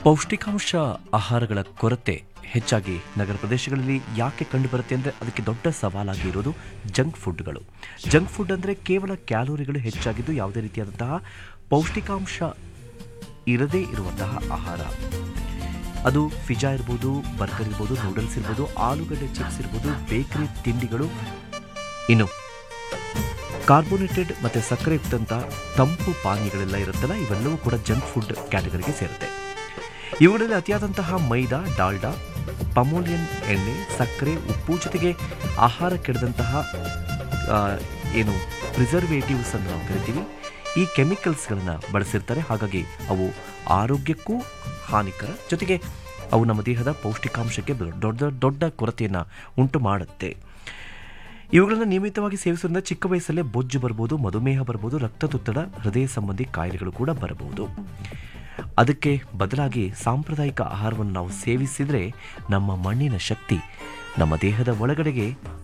ಪೌಷ್ಟಿಕಾಂಶ ಆಹಾರಗಳ ಕೊರತೆ ಹೆಚ್ಚಾಗಿ ನಗರ ಪ್ರದೇಶಗಳಲ್ಲಿ ಯಾಕೆ ಕಂಡುಬರುತ್ತೆ ಅಂದರೆ ಅದಕ್ಕೆ ದೊಡ್ಡ ಸವಾಲಾಗಿ ಇರೋದು ಜಂಕ್ ಫುಡ್ಗಳು ಜಂಕ್ ಫುಡ್ ಅಂದರೆ ಕೇವಲ ಕ್ಯಾಲೋರಿಗಳು ಹೆಚ್ಚಾಗಿದ್ದು ಯಾವುದೇ ರೀತಿಯಾದಂತಹ ಪೌಷ್ಟಿಕಾಂಶ ಇರದೇ ಇರುವಂತಹ ಆಹಾರ ಅದು ಪಿಜ್ಜಾ ಇರ್ಬೋದು ಬರ್ಗರ್ ಇರ್ಬೋದು ನೂಡಲ್ಸ್ ಇರ್ಬೋದು ಆಲೂಗಡ್ಡೆ ಚಿಪ್ಸ್ ಇರ್ಬೋದು ಬೇಕರಿ ತಿಂಡಿಗಳು ಇನ್ನು ಕಾರ್ಬೋನೇಟೆಡ್ ಮತ್ತು ಸಕ್ಕರೆ ಯುಕ್ತಂತ ತಂಪು ಪಾನೀಯಗಳೆಲ್ಲ ಇರುತ್ತಲ್ಲ ಇವೆಲ್ಲವೂ ಕೂಡ ಜಂಕ್ ಫುಡ್ ಕ್ಯಾಟಗರಿಗೆ ಸೇರುತ್ತೆ ಇವುಗಳಲ್ಲಿ ಅತಿಯಾದಂತಹ ಮೈದಾ ಡಾಲ್ಡಾ ಪಮೋಲಿಯನ್ ಎಣ್ಣೆ ಸಕ್ಕರೆ ಉಪ್ಪು ಜೊತೆಗೆ ಆಹಾರ ಕೆಡದಂತಹ ಆ, ಏನು ಪ್ರಿಸರ್ವೇಟಿವ್ಸ್ ಅನ್ನು ನಾವು ಕರಿತೀವಿ ಈ ಕೆಮಿಕಲ್ಸ್ಗಳನ್ನು ಬಳಸಿರ್ತಾರೆ ಹಾಗಾಗಿ ಅವು ಆರೋಗ್ಯಕ್ಕೂ ಹಾನಿಕರ ಜೊತೆಗೆ ಅವು ನಮ್ಮ ದೇಹದ ಪೌಷ್ಟಿಕಾಂಶಕ್ಕೆ ದೊಡ್ಡ ದೊಡ್ಡ ಕೊರತೆಯನ್ನು ಉಂಟು ಮಾಡುತ್ತೆ ಇವುಗಳನ್ನು ನಿಯಮಿತವಾಗಿ ಸೇವಿಸೋದ್ರಿಂದ ಚಿಕ್ಕ ವಯಸ್ಸಲ್ಲೇ ಬೊಜ್ಜು ಬರ್ಬೋದು ಮಧುಮೇಹ ಬರ್ಬೋದು ರಕ್ತದೊತ್ತಡ ಹೃದಯ ಸಂಬಂಧಿ ಕಾಯಿಲೆಗಳು ಕೂಡ ಬರಬಹುದು ಅದಕ್ಕೆ ಬದಲಾಗಿ ಸಾಂಪ್ರದಾಯಿಕ ಆಹಾರವನ್ನು ನಾವು ಸೇವಿಸಿದರೆ ನಮ್ಮ ಮಣ್ಣಿನ ಶಕ್ತಿ ನಮ್ಮ ದೇಹದ ಒಳಗಡೆಗೆ